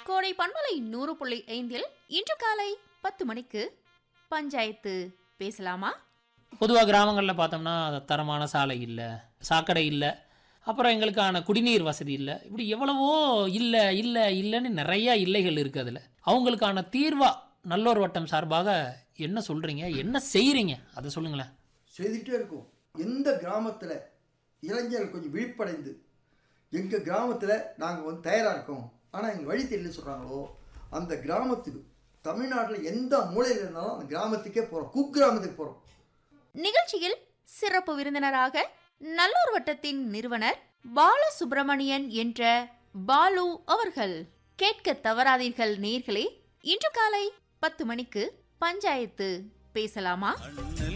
கோடை பண்பலை நூறு புள்ளி ஐந்தில் இன்று காலை பத்து மணிக்கு பஞ்சாயத்து பேசலாமா பொதுவாக கிராமங்களில் பார்த்தோம்னா தரமான சாலை இல்லை சாக்கடை இல்லை அப்புறம் எங்களுக்கான குடிநீர் வசதி இல்லை இப்படி எவ்வளவோ இல்லை இல்லை இல்லைன்னு நிறைய இல்லைகள் இருக்குது அதில் அவங்களுக்கான தீர்வா நல்லோர் வட்டம் சார்பாக என்ன சொல்கிறீங்க என்ன செய்கிறீங்க அதை சொல்லுங்களேன் செய்துக்கிட்டே இருக்கும் எந்த கிராமத்தில் இளைஞர்கள் கொஞ்சம் விழிப்படைந்து எங்கள் கிராமத்தில் நாங்கள் வந்து தயாராக இருக்கோம் ஆனால் எங்கள் வழி தெரியல சொல்கிறாங்களோ அந்த கிராமத்துக்கு தமிழ்நாட்டில் எந்த மூலையில் இருந்தாலும் அந்த கிராமத்துக்கே போகிறோம் குக்கிராமத்துக்கு போகிறோம் நிகழ்ச்சியில் சிறப்பு விருந்தினராக நல்லூர் வட்டத்தின் நிறுவனர் பாலசுப்பிரமணியன் என்ற பாலு அவர்கள் கேட்க தவறாதீர்கள் நேர்களே இன்று காலை பத்து மணிக்கு பஞ்சாயத்து பேசலாமா அண்ணல்